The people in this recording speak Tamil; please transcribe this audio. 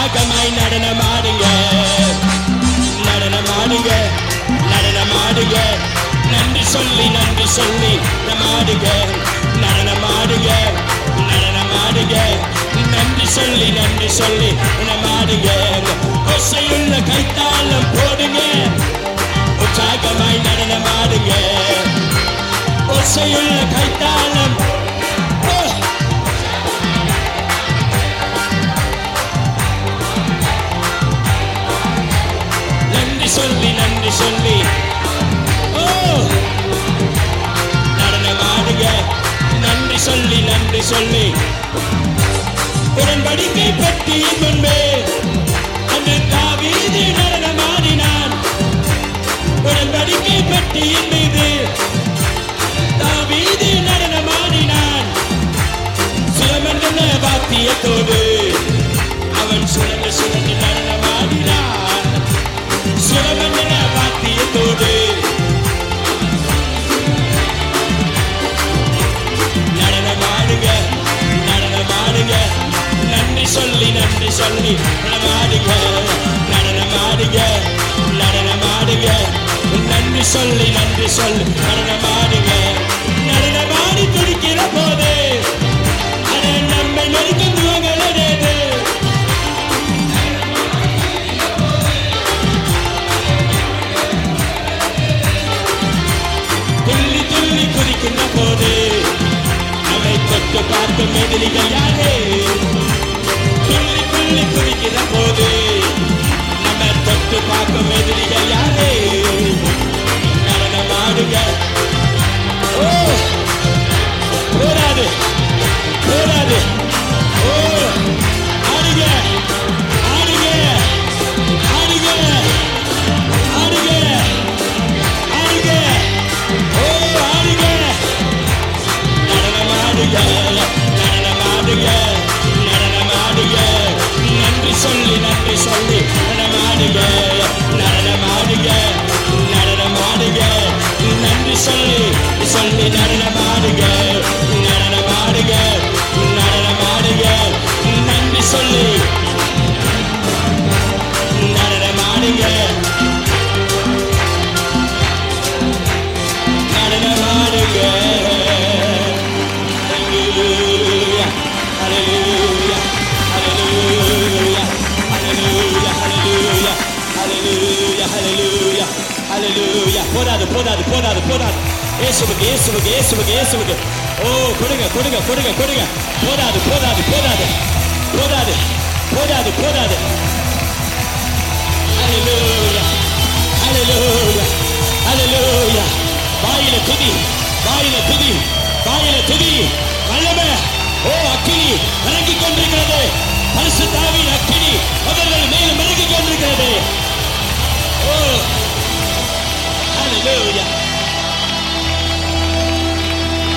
உற்சாகமாய் நடனமாடுங்க நடனமாடுங்க நடனமாடுங்க நன்றி சொல்லி நன்றி சொல்லி நமாடுங்க நடனமாடுங்க நடனமாடுங்க நன்றி சொல்லி நன்றி சொல்லி நமாடுங்க ஒசையுள்ள கைத்தாளம் போடுங்க உற்சாகமாய் நடனமாடுங்க ஒசையுள்ள கைத்தாளம் ஓ நன்றி சொல்லி நன்றி சொல்லி ஓ நடனமாடுங்க நன்றி சொல்லி நன்றி சொல்லி உடன்படிக்கை பற்றி முன்பே அன்று தாவீது நடனமாடினான் உடன்படிக்கை பெட்டியின் மீது தாவீது நடனமாடினான் சுயமண்டல வாத்தியத்தோடு அவன் சுழன்று சுழன்று நடனமாடினான் சுயமண்டல வாத்தியத்தோடு நடனமாடுங்க நடனமாடுங்க நன்றி சொல்லி நன்றி சொல்லி நடனமாடுங்க நடனமாடுங்க நடனமாடுங்க நன்றி சொல்லி நன்றி சொல்லி நடனமாடுங்க நடனமாடி துடிக்கிற போது அது நம்மை நெருக்கும் துவங்களது துள்ளி துள்ளி குதிக்கின்ற போது நம்மை தொட்டு பார்க்கும் எதிரிகள் யாரே துள்ளி துள்ளி குதிக்கிற போது நம்ம தொட்டு பார்க்கும் எதிரிகள் யாரே நடனமாடுங்க ஓ போராது போராது ஓ ஆடுங்க ஆடுங்க ஆடுங்க ஆடுங்க ஆடுங்க ஓ ஆடுங்க நடனமாடுங்க நடனமாடுங்க நடனமாடுங்க நன்றி சொல்லி நன்றி சொல்லி நடனமாடுங்க நடனமாடுங்க நடனமாடுங்க நன்றி சொல்லி சொல்லி நடனமாடுங்க நடனமாடுங்க நடனமாடுங்க நன்றி சொல்லி நடனமாடுங்க நடனமாடுங்க Hallelujah, hallelujah, hallelujah, hallelujah, hallelujah, hallelujah, hallelujah, hallelujah. போதாது போதாது போதாது போதாது இயேசுவுக்கு இயேசுவுக்கு இயேசுவுக்கு இயேசுவுக்கு ஓ கொடுங்க கொடுங்க கொடுங்க கொடுங்க போதாது போதாது போதாது போதாது போதாது போதாது Hallelujah. Hallelujah. Hallelujah. வாயில துதி வாயில துதி வாயில துதி வல்லமை ஓ அக்கினி இறங்கி